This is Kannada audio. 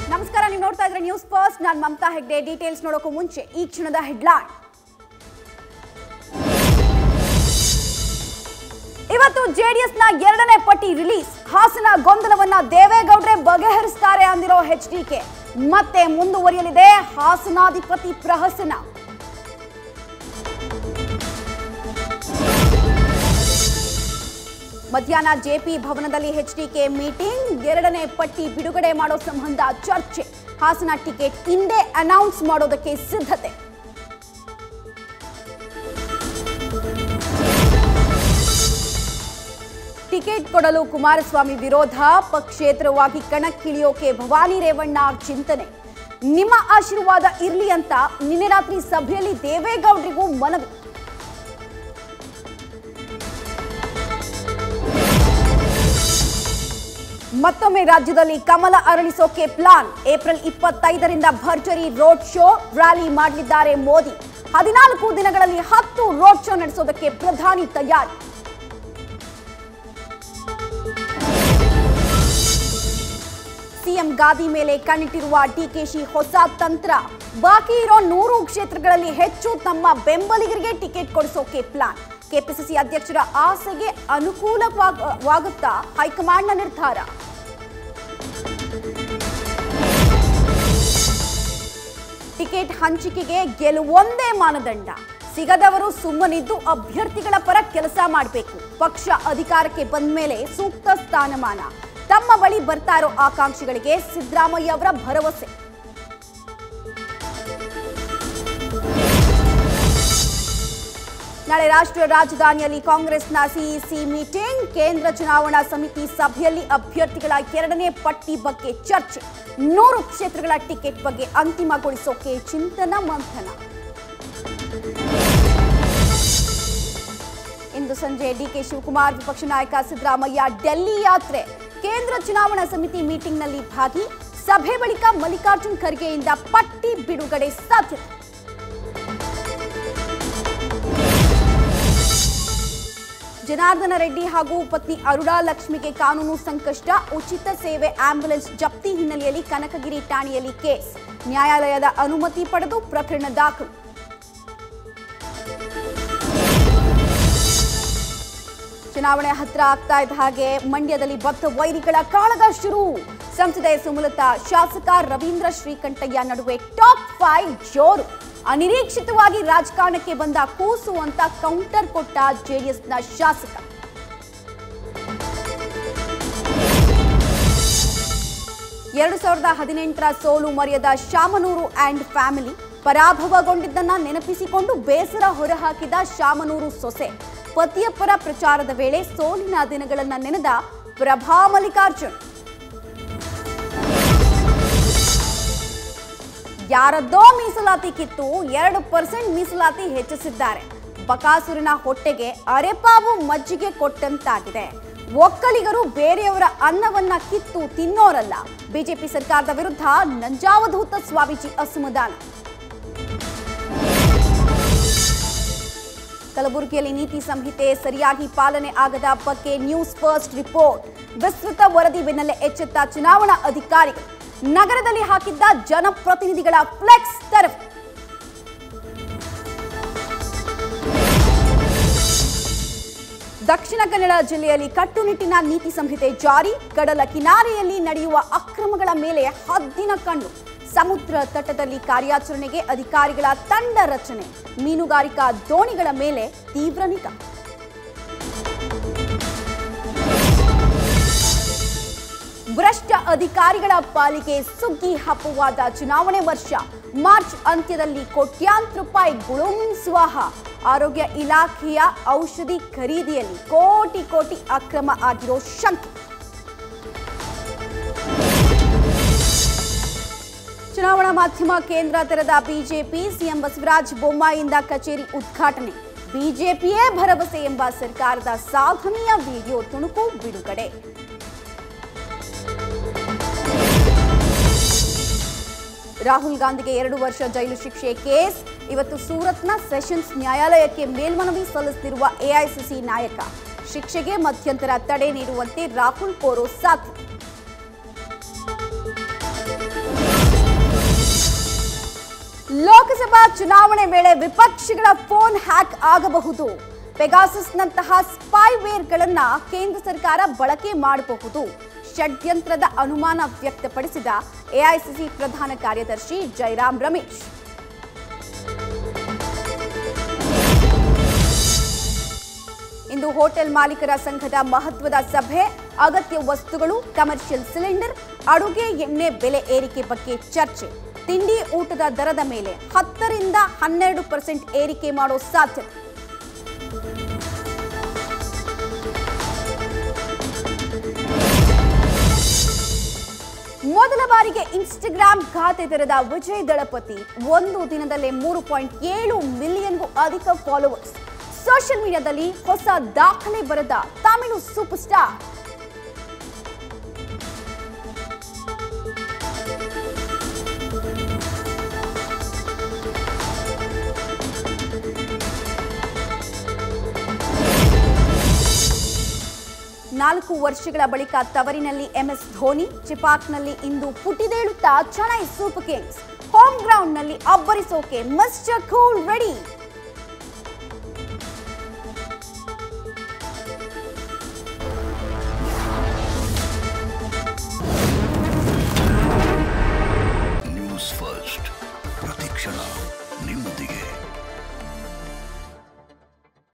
ನಮಸ್ಕಾರ ನೀವು ನೋಡ್ತಾ ಇದ್ರೆ ನ್ಯೂಸ್ ಫಸ್ಟ್ ನಾನು ಮಮತಾ ಹೆಗ್ಡೆ ಡೀಟೇಲ್ಸ್ ನೋಡೋಕ್ಕೂ ಮುಂಚೆ ಈ ಕ್ಷಣದ ಹೆಡ್ಲೈನ್ ಇವತ್ತು ಜೆಡಿಎಸ್ನ ಎರಡನೇ ಪಟ್ಟಿ ರಿಲೀಸ್ ಹಾಸನ ಗೊಂದಲವನ್ನ ದೇವೇಗೌಡ್ರೆ ಬಗೆಹರಿಸ್ತಾರೆ ಅಂದಿರೋ ಎಚ್ ಡಿಕೆ ಮತ್ತೆ ಮುಂದುವರಿಯಲಿದೆ ಹಾಸನಾಧಿಪತಿ ಪ್ರಹಸನ ಮಧ್ಯಾಹ್ನ ಜೆಪಿ ಭವನದಲ್ಲಿ ಎಚ್ಡಿಕೆ ಮೀಟಿಂಗ್ ಎರಡನೇ ಪಟ್ಟಿ ಬಿಡುಗಡೆ ಮಾಡೋ ಸಂಬಂಧ ಚರ್ಚೆ ಹಾಸನ ಟಿಕೆಟ್ ಹಿಂದೆ ಅನೌನ್ಸ್ ಮಾಡೋದಕ್ಕೆ ಸಿದ್ಧತೆ ಟಿಕೆಟ್ ಕೊಡಲು ಕುಮಾರಸ್ವಾಮಿ ವಿರೋಧ ಪಕ್ಷೇತರವಾಗಿ ಕಣಕ್ಕಿಳಿಯೋಕೆ ಭವಾನಿ ರೇವಣ್ಣ ಚಿಂತನೆ ನಿಮ್ಮ ಆಶೀರ್ವಾದ ಇರ್ಲಿ ಅಂತ ನಿನ್ನೆ ರಾತ್ರಿ ಸಭೆಯಲ್ಲಿ ದೇವೇಗೌಡರಿಗೂ ಮನವಿ ಮತ್ತೊಮ್ಮೆ ರಾಜ್ಯದಲ್ಲಿ ಕಮಲ ಅರಳಿಸೋಕೆ ಪ್ಲಾನ್ ಏಪ್ರಿಲ್ ಇಪ್ಪತ್ತೈದರಿಂದ ಭರ್ಜರಿ ರೋಡ್ ಶೋ ರ್ಯಾಲಿ ಮಾಡಲಿದ್ದಾರೆ ಮೋದಿ ಹದಿನಾಲ್ಕು ದಿನಗಳಲ್ಲಿ ಹತ್ತು ರೋಡ್ ಶೋ ನಡೆಸೋದಕ್ಕೆ ಪ್ರಧಾನಿ ತಯಾರಿ ಸಿಎಂ ಗಾದಿ ಮೇಲೆ ಕಣ್ಣಿಟ್ಟಿರುವ ಡಿಕೆಶಿ ಹೊಸ ತಂತ್ರ ಬಾಕಿ ಇರೋ ನೂರು ಕ್ಷೇತ್ರಗಳಲ್ಲಿ ಹೆಚ್ಚು ತಮ್ಮ ಬೆಂಬಲಿಗರಿಗೆ ಟಿಕೆಟ್ ಕೊಡಿಸೋಕೆ ಪ್ಲಾನ್ ಕೆಪಿಸಿಸಿ ಅಧ್ಯಕ್ಷರ ಆಸೆಗೆ ಅನುಕೂಲವಾಗುತ್ತಾ ಹೈಕಮಾಂಡ್ನ ನಿರ್ಧಾರ ಟಿಕೆಟ್ ಹಂಚಿಕೆಗೆ ಗೆಲುವೊಂದೇ ಮಾನದಂಡ ಸಿಗದವರು ಸುಮ್ಮನಿದ್ದು ಅಭ್ಯರ್ಥಿಗಳ ಪರ ಕೆಲಸ ಮಾಡಬೇಕು ಪಕ್ಷ ಅಧಿಕಾರಕ್ಕೆ ಬಂದ ಮೇಲೆ ಸೂಕ್ತ ಸ್ಥಾನಮಾನ ತಮ್ಮ ಬಳಿ ಬರ್ತಾ ಇರೋ ಆಕಾಂಕ್ಷಿಗಳಿಗೆ ಸಿದ್ದರಾಮಯ್ಯ ಅವರ ಭರವಸೆ ನಾಳೆ ರಾಷ್ಟ್ರೀಯ ರಾಜಧಾನಿಯಲ್ಲಿ ಕಾಂಗ್ರೆಸ್ನ ಸಿಇಸಿ ಮೀಟಿಂಗ್ ಕೇಂದ್ರ ಚುನಾವಣಾ ಸಮಿತಿ ಸಭೆಯಲ್ಲಿ ಅಭ್ಯರ್ಥಿಗಳ ಎರಡನೇ ಪಟ್ಟಿ ಬಗ್ಗೆ ಚರ್ಚೆ ನೂರು ಕ್ಷೇತ್ರಗಳ ಟಿಕೆಟ್ ಬಗ್ಗೆ ಅಂತಿಮಗೊಳಿಸೋಕೆ ಚಿಂತನ ಮಂಥನ ಇಂದು ಸಂಜೆ ಡಿಕೆ ಶಿವಕುಮಾರ್ ವಿಪಕ್ಷ ನಾಯಕ ಸಿದ್ದರಾಮಯ್ಯ ಡೆಲ್ಲಿ ಯಾತ್ರೆ ಕೇಂದ್ರ ಚುನಾವಣಾ ಸಮಿತಿ ಮೀಟಿಂಗ್ನಲ್ಲಿ ಭಾಗಿ ಸಭೆ ಬಳಿಕ ಮಲ್ಲಿಕಾರ್ಜುನ್ ಖರ್ಗೆಯಿಂದ ಪಟ್ಟಿ ಬಿಡುಗಡೆ ಸಾಧ್ಯತೆ ಜನಾರ್ದನ ರೆಡ್ಡಿ ಹಾಗೂ ಪತ್ನಿ ಅರುಣಾ ಲಕ್ಷ್ಮಿಗೆ ಕಾನೂನು ಸಂಕಷ್ಟ ಉಚಿತ ಸೇವೆ ಆಂಬ್ಯುಲೆನ್ಸ್ ಜಪ್ತಿ ಹಿನ್ನೆಲೆಯಲ್ಲಿ ಕನಕಗಿರಿ ಠಾಣೆಯಲ್ಲಿ ಕೇಸ್ ನ್ಯಾಯಾಲಯದ ಅನುಮತಿ ಪಡೆದು ಪ್ರಕರಣ ದಾಖಲು ಚುನಾವಣೆ ಹತ್ರ ಆಗ್ತಾ ಇದ್ದ ಹಾಗೆ ಮಂಡ್ಯದಲ್ಲಿ ಭಕ್ತ ವೈರಿಗಳ ಕಾಳಗ ಶುರು ಸಂಸದೆ ಸುಮಲತಾ ಶಾಸಕ ರವೀಂದ್ರ ಶ್ರೀಕಂಠಯ್ಯ ನಡುವೆ ಟಾಪ್ ಫೈವ್ ಜೋರು ಅನಿರೀಕ್ಷಿತವಾಗಿ ರಾಜಕಾರಣಕ್ಕೆ ಬಂದ ಕೂಸು ಅಂತ ಕೌಂಟರ್ ಕೊಟ್ಟ ಜೆಡಿಎಸ್ನ ಶಾಸಕ ಎರಡು ಸಾವಿರದ ಹದಿನೆಂಟರ ಸೋಲು ಮರೆಯದ ಶಾಮನೂರು ಆ್ಯಂಡ್ ಫ್ಯಾಮಿಲಿ ಪರಾಭವಗೊಂಡಿದ್ದನ್ನ ನೆನಪಿಸಿಕೊಂಡು ಬೇಸರ ಹೊರಹಾಕಿದ ಶಾಮನೂರು ಸೊಸೆ ಪತಿಯ ಪರ ಪ್ರಚಾರದ ವೇಳೆ ಸೋಲಿನ ದಿನಗಳನ್ನ ನೆನೆದ ಪ್ರಭಾ ಮಲ್ಲಿಕಾರ್ಜುನ್ ಯಾರದ್ದೋ ಮೀಸಲಾತಿ ಕಿತ್ತು ಎರಡು ಪರ್ಸೆಂಟ್ ಮೀಸಲಾತಿ ಹೆಚ್ಚಿಸಿದ್ದಾರೆ ಬಕಾಸುರನ ಹೊಟ್ಟೆಗೆ ಅರೆಪಾವು ಮಜ್ಜಿಗೆ ಕೊಟ್ಟಂತಾಗಿದೆ ಒಕ್ಕಲಿಗರು ಬೇರೆಯವರ ಅನ್ನವನ್ನ ಕಿತ್ತು ತಿನ್ನೋರಲ್ಲ ಬಿಜೆಪಿ ಸರ್ಕಾರದ ವಿರುದ್ಧ ನಂಜಾವಧೂತ ಸ್ವಾಮೀಜಿ ಅಸಮಾಧಾನ ಕಲಬುರಗಿಯಲ್ಲಿ ನೀತಿ ಸಂಹಿತೆ ಸರಿಯಾಗಿ ಪಾಲನೆ ಆಗದ ಬಗ್ಗೆ ನ್ಯೂಸ್ ಫಸ್ಟ್ ರಿಪೋರ್ಟ್ ವಿಸ್ತೃತ ವರದಿ ಬೆನ್ನಲ್ಲೇ ಎಚ್ಚೆತ್ತ ಚುನಾವಣಾ ಅಧಿಕಾರಿಗಳು ನಗರದಲ್ಲಿ ಹಾಕಿದ್ದ ಜನಪ್ರತಿನಿಧಿಗಳ ಫ್ಲೆಕ್ಸ್ ತರಫ್ ದಕ್ಷಿಣ ಕನ್ನಡ ಜಿಲ್ಲೆಯಲ್ಲಿ ಕಟ್ಟುನಿಟ್ಟಿನ ನೀತಿ ಸಂಹಿತೆ ಜಾರಿ ಕಡಲ ಕಿನಾರೆಯಲ್ಲಿ ನಡೆಯುವ ಅಕ್ರಮಗಳ ಮೇಲೆ ಹದ್ದಿನ ಕಣ್ಣು ಸಮುದ್ರ ತಟದಲ್ಲಿ ಕಾರ್ಯಾಚರಣೆಗೆ ಅಧಿಕಾರಿಗಳ ತಂಡ ರಚನೆ ಮೀನುಗಾರಿಕಾ ದೋಣಿಗಳ ಮೇಲೆ ತೀವ್ರ ನಿಗಾ ಭ್ರಷ್ಟ ಅಧಿಕಾರಿಗಳ ಪಾಲಿಗೆ ಸುಗ್ಗಿ ಹಬ್ಬವಾದ ಚುನಾವಣೆ ವರ್ಷ ಮಾರ್ಚ್ ಅಂತ್ಯದಲ್ಲಿ ಕೋಟ್ಯಾಂತರ ರೂಪಾಯಿ ಗುಳುಂ ಸ್ವಾಹ ಆರೋಗ್ಯ ಇಲಾಖೆಯ ಔಷಧಿ ಖರೀದಿಯಲ್ಲಿ ಕೋಟಿ ಕೋಟಿ ಅಕ್ರಮ ಆಗಿರೋ ಶಂಕೆ ಚುನಾವಣಾ ಮಾಧ್ಯಮ ಕೇಂದ್ರ ತೆರೆದ ಬಿಜೆಪಿ ಸಿಎಂ ಬಸವರಾಜ ಬೊಮ್ಮಾಯಿಯಿಂದ ಕಚೇರಿ ಉದ್ಘಾಟನೆ ಬಿಜೆಪಿಯೇ ಭರವಸೆ ಎಂಬ ಸರ್ಕಾರದ ಸಾಧನೆಯ ವಿಡಿಯೋ ತುಣುಕು ಬಿಡುಗಡೆ ರಾಹುಲ್ ಗಾಂಧಿಗೆ ಎರಡು ವರ್ಷ ಜೈಲು ಶಿಕ್ಷೆ ಕೇಸ್ ಇವತ್ತು ಸೂರತ್ನ ಸೆಷನ್ಸ್ ನ್ಯಾಯಾಲಯಕ್ಕೆ ಮೇಲ್ಮನವಿ ಸಲ್ಲಿಸುತ್ತಿರುವ ಎಐಸಿಸಿ ನಾಯಕ ಶಿಕ್ಷೆಗೆ ಮಧ್ಯಂತರ ತಡೆ ನೀಡುವಂತೆ ರಾಹುಲ್ ಕೋರೋ ಸಾಧ್ಯ ಲೋಕಸಭಾ ಚುನಾವಣೆ ವೇಳೆ ವಿಪಕ್ಷಗಳ ಫೋನ್ ಹ್ಯಾಕ್ ಆಗಬಹುದು ಪೆಗಾಸಸ್ನಂತಹ ಸ್ಪೈವೇರ್ಗಳನ್ನ ಕೇಂದ್ರ ಸರ್ಕಾರ ಬಳಕೆ ಮಾಡಬಹುದು ಷಡ್ಯಂತ್ರದ ಅನುಮಾನ ವ್ಯಕ್ತಪಡಿಸಿದ ಎಐಸಿಸಿ ಪ್ರಧಾನ ಕಾರ್ಯದರ್ಶಿ ಜೈರಾಮ್ ರಮೇಶ್ ಇಂದು ಹೋಟೆಲ್ ಮಾಲೀಕರ ಸಂಘದ ಮಹತ್ವದ ಸಭೆ ಅಗತ್ಯ ವಸ್ತುಗಳು ಕಮರ್ಷಿಯಲ್ ಸಿಲಿಂಡರ್ ಅಡುಗೆ ಎಣ್ಣೆ ಬೆಲೆ ಏರಿಕೆ ಬಗ್ಗೆ ಚರ್ಚೆ ತಿಂಡಿ ಊಟದ ದರದ ಮೇಲೆ ಹತ್ತರಿಂದ ಹನ್ನೆರಡು ಪರ್ಸೆಂಟ್ ಏರಿಕೆ ಮಾಡೋ ಸಾಧ್ಯತೆ ಮೊದಲ ಬಾರಿಗೆ ಇನ್ಸ್ಟಾಗ್ರಾಂ ಖಾತೆ ತೆರೆದ ವಿಜಯ್ ದಳಪತಿ ಒಂದು ದಿನದಲ್ಲೇ ಮೂರು ಪಾಯಿಂಟ್ ಏಳು ಮಿಲಿಯನ್ಗೂ ಅಧಿಕ ಫಾಲೋವರ್ಸ್ ಸೋಷಿಯಲ್ ಮೀಡಿಯಾದಲ್ಲಿ ಹೊಸ ದಾಖಲೆ ಬರೆದ ತಮಿಳು ಸೂಪರ್ ಸ್ಟಾರ್ ನಾಲ್ಕು ವರ್ಷಗಳ ಬಳಿಕ ತವರಿನಲ್ಲಿ ಎಂಎಸ್ ಧೋನಿ ಚಿಪಾಕ್ನಲ್ಲಿ ಇಂದು ಪುಟಿದೇಳುತ್ತಾ ಚೆನ್ನೈ ಸೂಪರ್ ಕಿಂಗ್ಸ್ ಹೋಮ್ ಗ್ರೌಂಡ್ನಲ್ಲಿ ಅಬ್ಬರಿಸೋಕೆ ಮಿಸ್ಟರ್ ಕೂಲ್ ರೆಡಿ